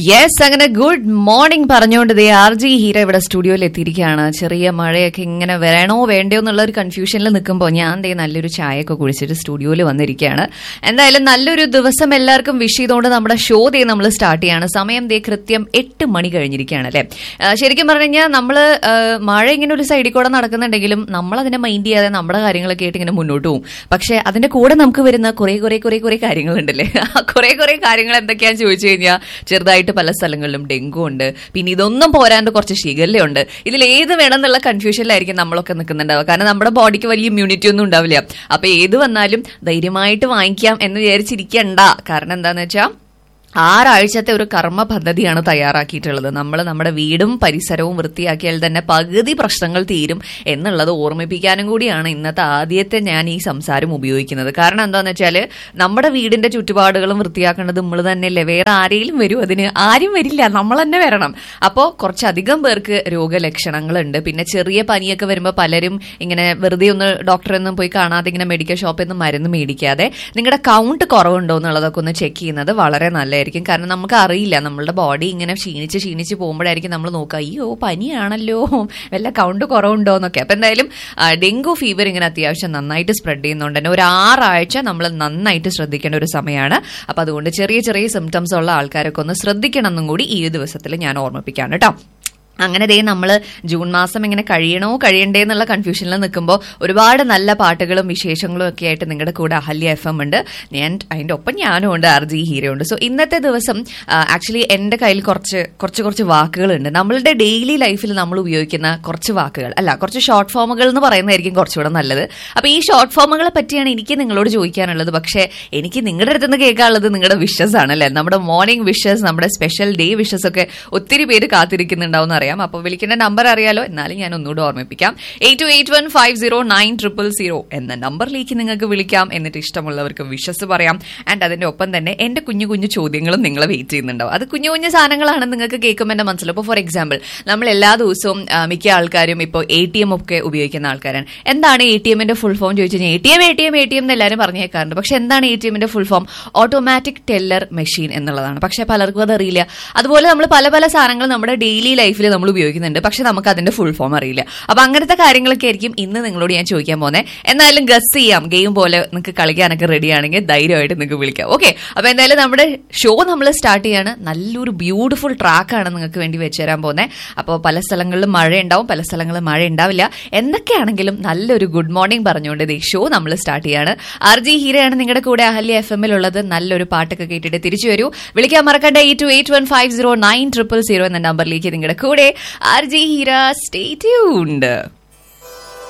yes അങ്ങനെ good morning പറഞ്ഞുകൊണ്ട് they are J Heera ഇവിടെ സ്റ്റുഡിയോയിൽ എത്തിയിരിക്കുകയാണ് ചെറിയ മഴയൊക്കെ ഇങ്ങനെ വരണോ വേണ്ടയോ എന്നുള്ള ഒരു കൺഫ്യൂഷനിൽ നിൽക്കുമ്പോൾ ഞാൻ ദേ നല്ലൊരു ചായയൊക്കെ കുടിച്ചിട്ട് സ്റ്റുഡിയോയിൽ വന്നിരിക്കുകയാണ് എന്തായാലും നല്ലൊരു ദിവസം എല്ലാവർക്കും വിഷ് ചെയ്തുകൊണ്ട് നമ്മുടെ ഷോ ദേ നമ്മൾ സ്റ്റാർട്ട് ചെയ്യാണ് സമയം ദേ കൃത്യം എട്ട് മണി കഴിഞ്ഞിരിക്കുകയാണ് അല്ലേ ആ, ശരിക്കും പറഞ്ഞു കഴിഞ്ഞാൽ നമ്മൾ മഴ ഇങ്ങനെ ഒരു സൈഡിൽ കൂടെ നടക്കുന്നുണ്ടെങ്കിലും നമ്മൾ അതിനെ മൈൻഡ് ചെയ്യാതെ നമ്മുടെ കാര്യങ്ങളൊക്കെ ആയിട്ട് ഇങ്ങനെ മുന്നോട്ട് പോകും പക്ഷെ അതിന്റെ കൂടെ നമുക്ക് വരുന്ന കുറെ കുറെ കുറെ കുറെ കാര്യങ്ങളുണ്ടല്ലേ ആ കുറെ കുറെ കാര്യങ്ങൾ എന്തൊക്കെയാന്ന് ചോദിച്ചു കഴിഞ്ഞാൽ ചെറുതായിട്ട് പല സ്ഥലങ്ങളിലും ഡെങ്കു ഉണ്ട് പിന്നെ ഇതൊന്നും പോരാണ്ട് കുറച്ച് ശിഖല്ലയുണ്ട് ഇതിൽ ഏത് വേണം എന്നുള്ള കൺഫ്യൂഷനിലായിരിക്കും നമ്മളൊക്കെ നിൽക്കുന്നുണ്ടാവുക കാരണം നമ്മുടെ ബോഡിക്ക് വലിയ ഇമ്മ്യൂണിറ്റി ഒന്നും ഉണ്ടാവില്ല അപ്പൊ ഏത് വന്നാലും ധൈര്യമായിട്ട് വാങ്ങിക്കാം എന്ന് വിചാരിച്ചിരിക്കണ്ട കാരണം എന്താന്ന് വെച്ചാൽ ആറാഴ്ചത്തെ ഒരു കർമ്മ പദ്ധതിയാണ് തയ്യാറാക്കിയിട്ടുള്ളത് നമ്മൾ നമ്മുടെ വീടും പരിസരവും വൃത്തിയാക്കിയാൽ തന്നെ പകുതി പ്രശ്നങ്ങൾ തീരും എന്നുള്ളത് ഓർമ്മിപ്പിക്കാനും കൂടിയാണ് ഇന്നത്തെ ആദ്യത്തെ ഞാൻ ഈ സംസാരം ഉപയോഗിക്കുന്നത് കാരണം എന്താണെന്ന് വെച്ചാൽ നമ്മുടെ വീടിന്റെ ചുറ്റുപാടുകളും വൃത്തിയാക്കേണ്ടത് നമ്മൾ തന്നെയല്ലേ വേറെ ആരെങ്കിലും വരും അതിന് ആരും വരില്ല നമ്മൾ തന്നെ വരണം അപ്പോൾ കുറച്ചധികം പേർക്ക് രോഗലക്ഷണങ്ങളുണ്ട് പിന്നെ ചെറിയ പനിയൊക്കെ വരുമ്പോൾ പലരും ഇങ്ങനെ വെറുതെ ഒന്ന് ഡോക്ടറെ ഒന്നും പോയി കാണാതെ ഇങ്ങനെ മെഡിക്കൽ ഷോപ്പിൽ നിന്ന് മരുന്ന് മേടിക്കാതെ നിങ്ങളുടെ കൗണ്ട് കുറവുണ്ടോ എന്നുള്ളതൊക്കെ ഒന്ന് ചെക്ക് ചെയ്യുന്നത് വളരെ നല്ലതായിരിക്കും കാരണം നമുക്ക് അറിയില്ല നമ്മളുടെ ബോഡി ഇങ്ങനെ ക്ഷീണിച്ച് ക്ഷീണിച്ച് പോകുമ്പോഴായിരിക്കും നമ്മൾ നോക്കുക അയ്യോ പനിയാണല്ലോ വല്ല കൗണ്ട് കുറവുണ്ടോ എന്നൊക്കെ അപ്പൊ എന്തായാലും ആ, ഡെങ്കു ഫീവർ ഇങ്ങനെ അത്യാവശ്യം നന്നായിട്ട് സ്പ്രെഡ് ചെയ്യുന്നുണ്ട് തന്നെ ഒരു ആറാഴ്ച നമ്മൾ നന്നായിട്ട് ശ്രദ്ധിക്കേണ്ട ഒരു സമയമാണ് അപ്പൊ അതുകൊണ്ട് ചെറിയ ചെറിയ സിംറ്റംസ് ഉള്ള ആൾക്കാരൊക്കെ ഒന്ന് ശ്രദ്ധിക്കണം എന്നും കൂടി ഈ ഒരു ദിവസത്തിൽ ഞാൻ ഓർമ്മിപ്പിക്കാണ് കേട്ടോ അങ്ങനെ ദേ നമ്മൾ ജൂൺ മാസം ഇങ്ങനെ കഴിയണോ കഴിയണ്ടേ എന്നുള്ള കൺഫ്യൂഷനിൽ നിൽക്കുമ്പോൾ ഒരുപാട് നല്ല പാട്ടുകളും വിശേഷങ്ങളും ഒക്കെ ആയിട്ട് നിങ്ങളുടെ കൂടെ അഹല്യ എഫ് എം ഉണ്ട് ഞാൻ അതിന്റെ ഒപ്പം ഞാനും ഉണ്ട് ആർ ജി ഹീറോ ഉണ്ട് സോ ഇന്നത്തെ ദിവസം ആക്ച്വലി എന്റെ കയ്യിൽ കുറച്ച് കുറച്ച് കുറച്ച് വാക്കുകളുണ്ട് നമ്മളുടെ ഡെയിലി ലൈഫിൽ നമ്മൾ ഉപയോഗിക്കുന്ന കുറച്ച് വാക്കുകൾ അല്ല കുറച്ച് ഷോർട്ട് ഫോമുകൾ എന്ന് പറയുന്നതായിരിക്കും കുറച്ചുകൂടെ നല്ലത് അപ്പൊ ഈ ഷോർട്ട് ഫോമുകളെ പറ്റിയാണ് എനിക്ക് നിങ്ങളോട് ചോദിക്കാനുള്ളത് പക്ഷേ എനിക്ക് നിങ്ങളുടെ അടുത്ത് നിന്ന് കേൾക്കാനുള്ളത് നിങ്ങളുടെ വിഷസ് ആണ് അല്ലേ നമ്മുടെ മോർണിംഗ് വിഷസ് നമ്മുടെ സ്പെഷ്യൽ ഡേ വിഷസ് ഒക്കെ ഒത്തിരി പേര് കാത്തിരിക്കുന്നുണ്ടാവും അറിയാം അപ്പോൾ വിളിക്കേണ്ട നമ്പർ അറിയാലോ എന്നാലും ഞാൻ ഒന്നുകൂടെ ഓർമ്മിപ്പിക്കാം eight two eight one five zero nine triple zero എന്ന നമ്പറിലേക്ക് നിങ്ങൾക്ക് വിളിക്കാം എന്നിട്ട് ഇഷ്ടമുള്ളവർക്ക് വിഷസ് പറയാം ആൻഡ് അതിന്റെ ഒപ്പം തന്നെ എന്റെ കുഞ്ഞു കുഞ്ഞു ചോദ്യങ്ങളും നിങ്ങളെ വെയിറ്റ് ചെയ്യുന്നുണ്ടാവും അത് കുഞ്ഞു കുഞ്ഞു സാധനങ്ങളാണ് നിങ്ങൾക്ക് കേൾക്കുമ്പോൾ എന്റെ മനസ്സിൽ ഇപ്പോൾ ഫോർ എക്സാമ്പിൾ നമ്മൾ എല്ലാ ദിവസവും ആ, മിക്ക ആൾക്കാരും ഇപ്പോൾ എ ടി എം ഒക്കെ ഉപയോഗിക്കുന്ന ആൾക്കാരാണ് എന്താണ് എ ടി എമ്മിന്റെ ഫുൾ ഫോം ചോദിച്ചു കഴിഞ്ഞാൽ A T M A T M A T M എന്ന് എല്ലാവരും പറഞ്ഞേക്കാറുണ്ട് പക്ഷെ എന്താണ് എ ടി എമ്മിന്റെ full form automatic teller machine എന്നുള്ളതാണ് പക്ഷെ പലർക്കും അതറിയില്ല അതുപോലെ നമ്മൾ പല പല സാധനങ്ങൾ നമ്മുടെ ഡെയിലി ലൈഫിൽ നമ്മൾ ഉപയോഗിക്കുന്നുണ്ട് പക്ഷെ നമുക്ക് അതിന്റെ ഫുൾ ഫോം അറിയില്ല അപ്പൊ അങ്ങനത്തെ കാര്യങ്ങളൊക്കെ ആയിരിക്കും ഇന്ന് നിങ്ങളോട് ഞാൻ ചോദിക്കാൻ പോകുന്നത് എന്നാലും ഗസ് ചെയ്യാം ഗെയിം പോലെ നിങ്ങൾക്ക് കളിക്കാനൊക്കെ റെഡി ആണെങ്കിൽ ധൈര്യമായിട്ട് നിങ്ങൾക്ക് വിളിക്കാം ഓക്കെ അപ്പൊ എന്തായാലും നമ്മുടെ ഷോ നമ്മൾ സ്റ്റാർട്ട് ചെയ്യാണ് നല്ലൊരു ബ്യൂട്ടിഫുൾ ട്രാക്കാണ് നിങ്ങൾക്ക് വേണ്ടി വെച്ച് തരാൻ പോകുന്നത് അപ്പോൾ പല സ്ഥലങ്ങളിലും മഴ ഉണ്ടാവും പല സ്ഥലങ്ങളിലും മഴ ഉണ്ടാവില്ല എന്തൊക്കെയാണെങ്കിലും നല്ലൊരു ഗുഡ് മോർണിംഗ് പറഞ്ഞുകൊണ്ട് ഈ ഷോ നമ്മൾ സ്റ്റാർട്ട് ചെയ്യാണ് ആർ ജി ഹീരയാണ് നിങ്ങളുടെ കൂടെ അഹല്യ എഫ് എമ്മിൽ ഉള്ളത് നല്ലൊരു പാട്ടൊക്കെ കേട്ടിട്ട് തിരിച്ചു വരൂ വിളിക്കാൻ മറക്കണ്ട eight two eight one five zero nine triple zero എന്ന നമ്പറിലേക്ക് നിങ്ങളുടെ കൂടെ R J Heera stay tuned